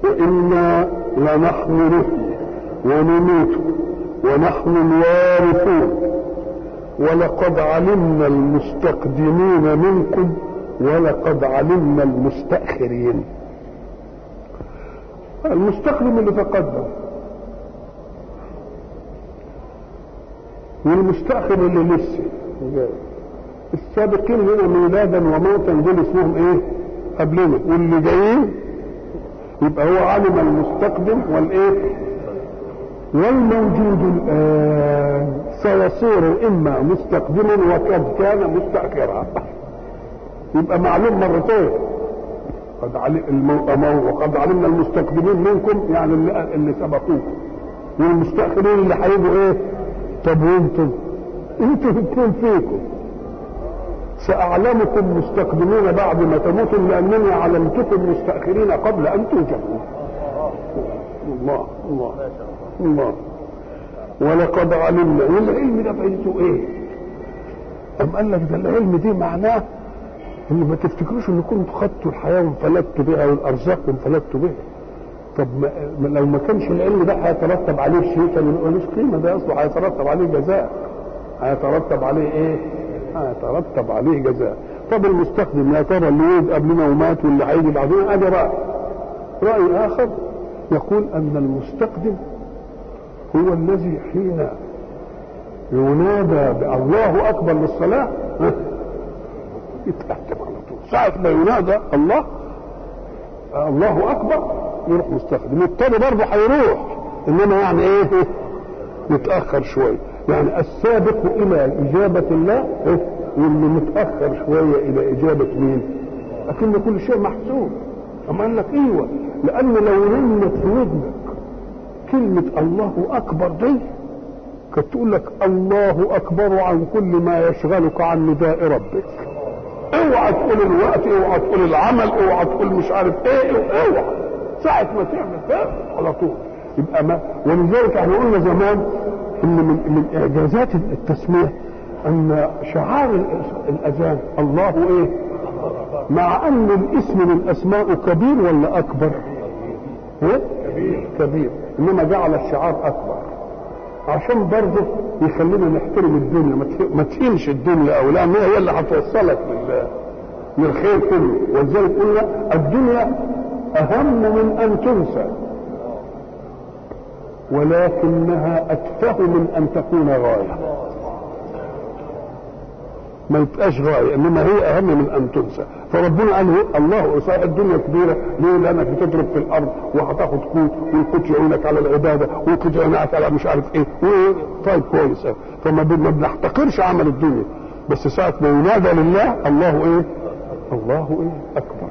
وإنا لنحن نحيي ونميت ونحن الوارثون ولقد علمنا المستقدمين منكم ولقد علمنا المستأخرين المستقدم اللي تقدم والمستأخر اللي لسه جاي السابقين هنا ميلادا وموتا دول اسمهم ايه قبلنا واللي جايين يبقى هو علم المستقدم والايه والموجود الان سيصير اما مستقدما وقد كان مستاخرا يبقى معلوم مرتين قد علم المو... وقد علمنا المستقدمين منكم يعني اللي, اللي سبقوكم والمستاخرين اللي هيجوا ايه طب وانتم انتوا الاثنين فيكم سأعلمكم مستقدمين بعد ما تموتوا لأنني علمتكم مستأخرين قبل أن توجدوا الله الله الله ولقد علمنا والعلم ده فايدته ايه؟ أم قال لك ده العلم دي معناه ان ما تفتكروش ان كنتوا خدتوا الحياه وانفلتوا بها والارزاق وانفلتوا بها طب ما لو ما كانش العلم ده هيترتب عليه شيء كان ملوش قيمه ده اصله هيترتب عليه جزاء هيترتب عليه ايه؟ هيترتب عليه جزاء طب المستخدم يا ترى اللي ولد قبلنا ومات واللي هيجي بعدنا ادي راي راي اخر يقول ان المستقدم هو الذي حين ينادى بالله اكبر للصلاه يتقدم على طول ساعة ما ينادى الله الله اكبر يروح مستخدم التاني برضه هيروح انما يعني ايه يتاخر شويه يعني السابق الى اجابه الله واللي متاخر شويه الى اجابه مين لكن كل شيء محسوب اما قال لك ايوه لان لو رنت في ودنك كلمه الله اكبر دي كانت تقول لك الله اكبر عن كل ما يشغلك عن نداء ربك اوعى تقول الوقت اوعى تقول العمل اوعى تقول مش عارف ايه اوعى ساعة ما تعمل ده على طول يبقى ما ولذلك احنا قلنا زمان ان من من اعجازات التسميه ان شعار الاذان الله ايه مع ان الاسم من اسماء كبير ولا اكبر ايه كبير كبير انما جعل الشعار اكبر عشان برضه يخلينا نحترم الدنيا ما تهينش الدنيا او لا هي اللي هتوصلك لل للخير كله ولذلك قلنا الدنيا اهم من ان تنسى ولكنها اتفه من ان تكون غايه ما يبقاش غايه انما هي اهم من ان تنسى فربنا قال الله صحيح الدنيا كبيره ليه لانك بتضرب في الارض وهتاخد قوت ويقوت عينك على العباده ويقوت عينك على مش عارف ايه طيب كويس فما بنحتقرش عمل الدنيا بس ساعه ما ينادى لله الله ايه الله ايه اكبر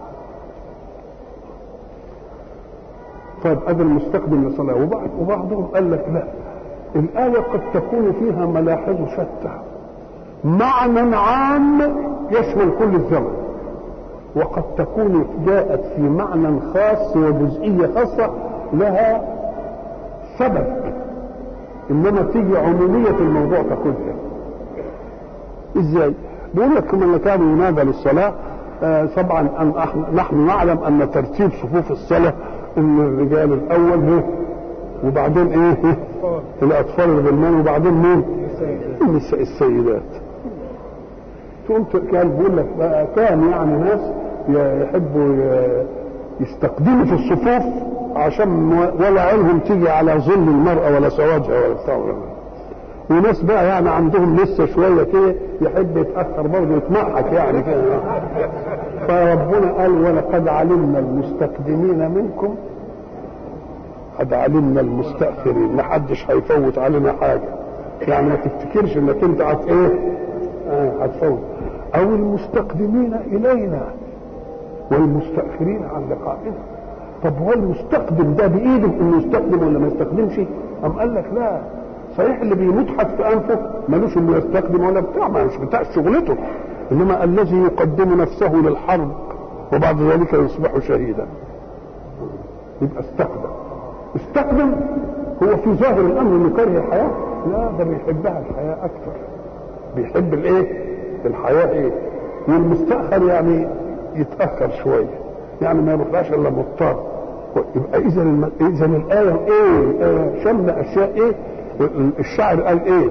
طيب هذا المستقبل للصلاه وبعض وبعضهم قال لك لا الايه قد تكون فيها ملاحظ شتى معنى عام يشمل كل الزمن وقد تكون جاءت في معنى خاص وجزئية خاصة لها سبب إنما تيجي عمومية الموضوع ككلها إزاي؟ بيقول لك كما كان ينادى للصلاة آه طبعا أن نحن نعلم أن ترتيب صفوف الصلاة إن الرجال الأول هو وبعدين إيه؟ الأطفال الغلمان وبعدين مين؟ النساء السيدات تقوم كان بيقول لك كان يعني ناس يحبوا يستقدموا في الصفوف عشان ولا عينهم تيجي على ظل المرأة ولا سوادها ولا بتاع وناس بقى يعني عندهم لسه شوية كده يحب يتأخر برضه يتمحك يعني كده فربنا قال ولقد علمنا المستقدمين منكم قد علمنا المستأخرين ما حدش هيفوت علينا حاجة يعني ما تفتكرش انك انت هت ايه آه هتفوت او المستقدمين الينا والمستاخرين عن لقائنا طب هو المستقدم ده بايده انه يستقدم ولا ما يستقدمش ام قال لك لا صحيح اللي بيمدحك في انفه ملوش انه يستقدم ولا بتاع ما مش بتاع شغلته انما الذي يقدم نفسه للحرب وبعد ذلك يصبح شهيدا يبقى استقدم استقدم هو في ظاهر الامر انه كاره الحياه لا ده بيحبها الحياه اكثر بيحب الايه الحياه ايه والمستاخر يعني يتاخر شويه يعني ما يروحلاش الا مضطر يبقى اذا الم... اذا الايه ايه؟ الآية شمل اشياء ايه؟ الشاعر قال ايه؟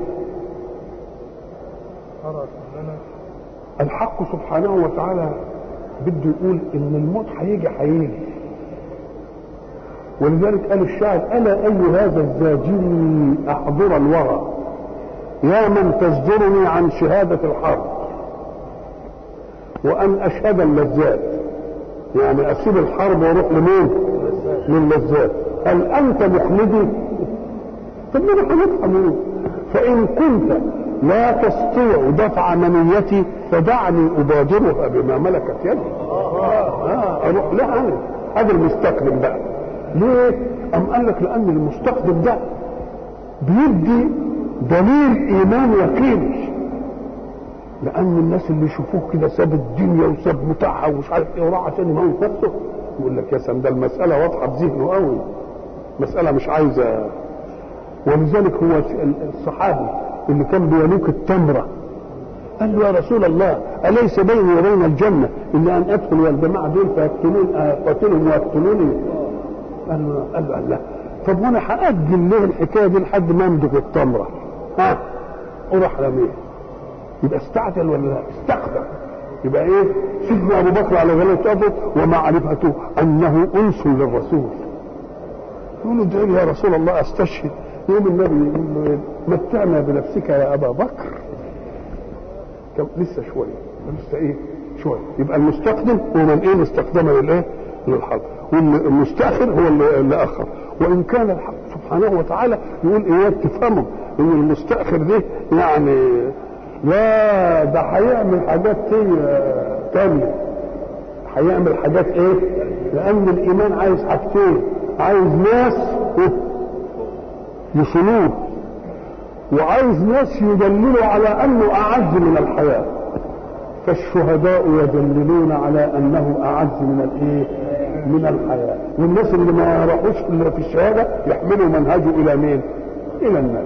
الحق سبحانه وتعالى بده يقول ان الموت هيجي هيجي ولذلك قال الشاعر الا اي هذا الزاجري احضر الورى يا من تصدرني عن شهاده الحرب وان اشهد اللذات يعني اسيب الحرب واروح لمين؟ للذات هل انت مخلدي؟ طب ما انا هموت فان كنت لا تستطيع دفع منيتي فدعني ابادرها بما ملكت يدي آه اروح لها انا هذا المستقدم بقى ليه؟ أم قال لك لأن المستقدم ده بيدي دليل إيمان يقيني لأن الناس اللي يشوفوه كده ساب الدنيا وساب متاعها ومش عارف إيه وراح عشان يموت نفسه يقول لك يا سلام ده المسألة واضحة بذهنه قوي مسألة مش عايزة ولذلك هو الصحابي اللي كان بيلوك التمرة قال له يا رسول الله أليس بيني وبين الجنة إلا أن أدخل والجماعة دول فيقتلون أقاتلهم ويقتلوني قال له قال له لا طب وانا هاجل ليه الحكايه دي لحد ما امضغ التمره ها اروح رميه يبقى استعجل ولا لا استقدم يبقى ايه سيدنا ابو بكر على غلاته ومعرفته انه انس للرسول يقول له ادعي يا رسول الله استشهد يوم النبي يقول له متعنا بنفسك يا ابا بكر طب لسه شويه لسه ايه شويه يبقى المستقدم هو من ايه استخدم للايه للحرب والمستاخر هو اللي اخر وان كان الحق سبحانه وتعالى يقول اياك تفهموا ان المستاخر ده يعني لا ده هيعمل حاجات تانية هيعمل حاجات ايه لان الايمان عايز حاجتين عايز ناس يصلوه وعايز ناس يدللوا على انه اعز من الحياه فالشهداء يدللون على انه اعز من الايه من الحياه والناس اللي ما راحوش الا في الشهاده يحملوا منهجه الى مين الى الناس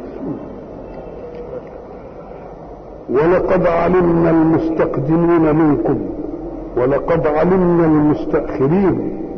ولقد علمنا المستقدمين منكم ولقد علمنا المستأخرين